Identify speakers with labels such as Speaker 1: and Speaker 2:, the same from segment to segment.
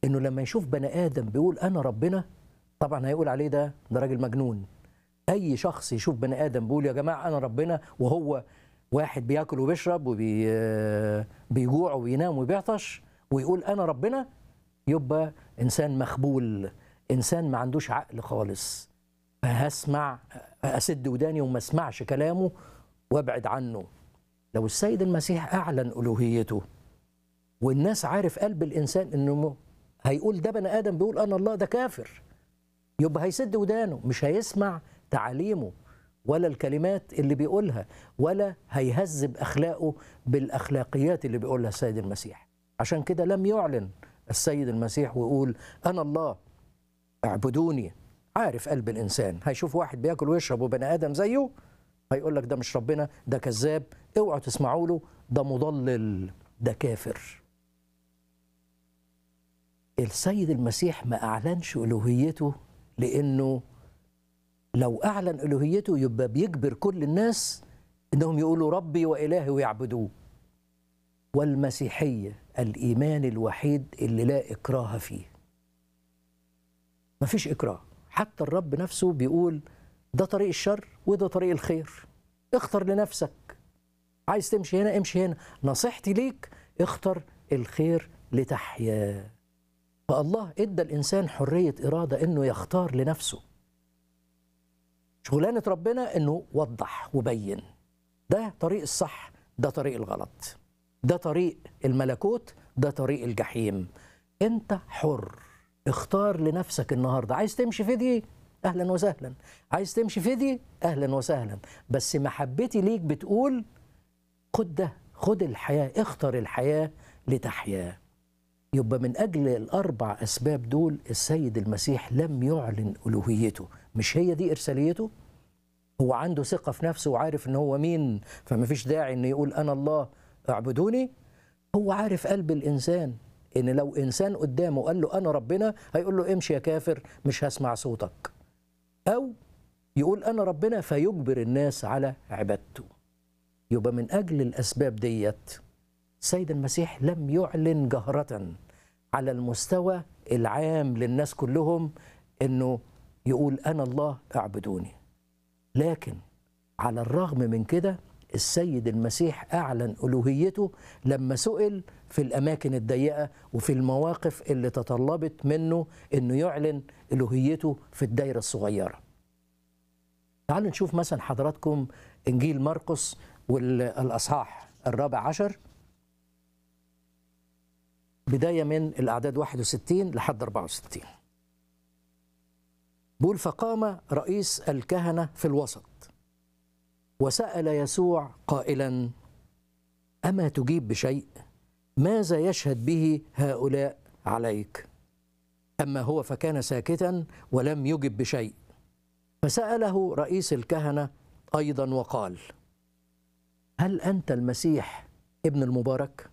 Speaker 1: انه لما يشوف بني ادم بيقول انا ربنا طبعا هيقول عليه ده ده راجل مجنون اي شخص يشوف بني ادم بيقول يا جماعه انا ربنا وهو واحد بياكل وبيشرب وبيجوع وبينام وبيعطش ويقول انا ربنا يبقى انسان مخبول انسان ما عندوش عقل خالص فهسمع اسد وداني وما اسمعش كلامه وابعد عنه لو السيد المسيح اعلن الوهيته والناس عارف قلب الانسان انه هيقول ده بني ادم بيقول انا الله ده كافر يبقى هيسد ودانه مش هيسمع تعاليمه ولا الكلمات اللي بيقولها ولا هيهذب اخلاقه بالاخلاقيات اللي بيقولها السيد المسيح عشان كده لم يعلن السيد المسيح ويقول انا الله اعبدوني عارف قلب الانسان هيشوف واحد بياكل ويشرب وبني ادم زيه هيقول لك ده مش ربنا ده كذاب اوعوا تسمعوا له ده مضلل ده كافر السيد المسيح ما اعلنش الوهيته لانه لو اعلن الوهيته يبقى بيجبر كل الناس انهم يقولوا ربي والهي ويعبدوه والمسيحيه الايمان الوحيد اللي لا اكراه فيه مفيش اكراه حتى الرب نفسه بيقول ده طريق الشر وده طريق الخير اختر لنفسك عايز تمشي هنا امشي هنا نصيحتي ليك اختر الخير لتحيا فالله ادى الانسان حريه اراده انه يختار لنفسه شغلانه ربنا انه وضح وبين ده طريق الصح ده طريق الغلط ده طريق الملكوت ده طريق الجحيم انت حر اختار لنفسك النهارده عايز تمشي في دي اهلا وسهلا عايز تمشي في دي اهلا وسهلا بس محبتي ليك بتقول خد ده خد الحياه اختر الحياه لتحيا يبقى من اجل الاربع اسباب دول السيد المسيح لم يعلن الوهيته مش هي دي ارساليته هو عنده ثقه في نفسه وعارف ان هو مين فما فيش داعي انه يقول انا الله اعبدوني هو عارف قلب الانسان ان لو انسان قدامه قال له انا ربنا هيقول له امشي يا كافر مش هسمع صوتك او يقول انا ربنا فيجبر الناس على عبادته يبقى من اجل الاسباب ديت السيد المسيح لم يعلن جهرة على المستوى العام للناس كلهم انه يقول انا الله اعبدوني لكن على الرغم من كده السيد المسيح اعلن الوهيته لما سئل في الاماكن الضيقه وفي المواقف اللي تطلبت منه انه يعلن الوهيته في الدايره الصغيره. تعالوا نشوف مثلا حضراتكم انجيل مرقس والاصحاح الرابع عشر بدايه من الاعداد 61 لحد 64. بيقول فقام رئيس الكهنه في الوسط وسأل يسوع قائلا أما تجيب بشيء ماذا يشهد به هؤلاء عليك أما هو فكان ساكتا ولم يجب بشيء فسأله رئيس الكهنة أيضا وقال هل أنت المسيح ابن المبارك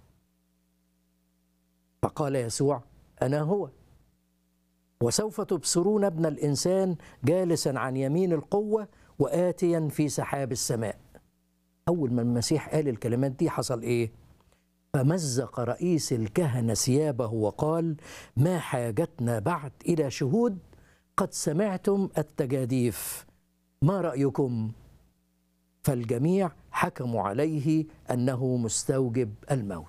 Speaker 1: فقال يسوع أنا هو وسوف تبصرون ابن الإنسان جالسا عن يمين القوة وآتيا في سحاب السماء أول ما المسيح قال الكلمات دي حصل إيه؟ فمزق رئيس الكهنة ثيابه وقال ما حاجتنا بعد إلى شهود قد سمعتم التجاديف ما رأيكم؟ فالجميع حكموا عليه أنه مستوجب الموت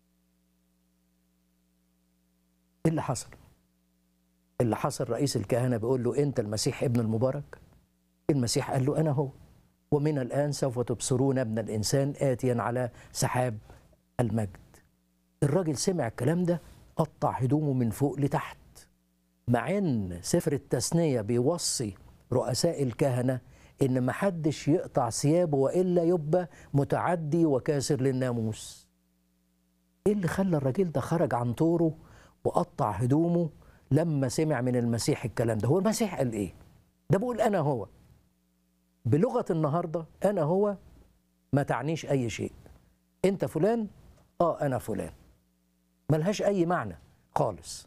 Speaker 1: إيه اللي حصل؟ اللي حصل رئيس الكهنة بيقول له أنت المسيح ابن المبارك؟ المسيح قال له أنا هو ومن الآن سوف تبصرون ابن الإنسان آتيا على سحاب المجد الراجل سمع الكلام ده قطع هدومه من فوق لتحت مع ان سفر التثنية بيوصي رؤساء الكهنة ان محدش يقطع ثيابه والا يبقى متعدي وكاسر للناموس ايه اللي خلى الراجل ده خرج عن طوره وقطع هدومه لما سمع من المسيح الكلام ده هو المسيح قال ايه ده بيقول انا هو بلغه النهارده انا هو ما تعنيش اي شيء انت فلان اه انا فلان ملهاش اي معنى خالص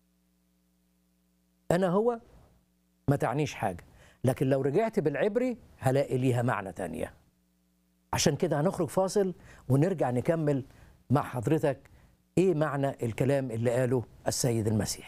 Speaker 1: انا هو ما تعنيش حاجه لكن لو رجعت بالعبري هلاقي ليها معنى تانية عشان كده هنخرج فاصل ونرجع نكمل مع حضرتك ايه معنى الكلام اللي قاله السيد المسيح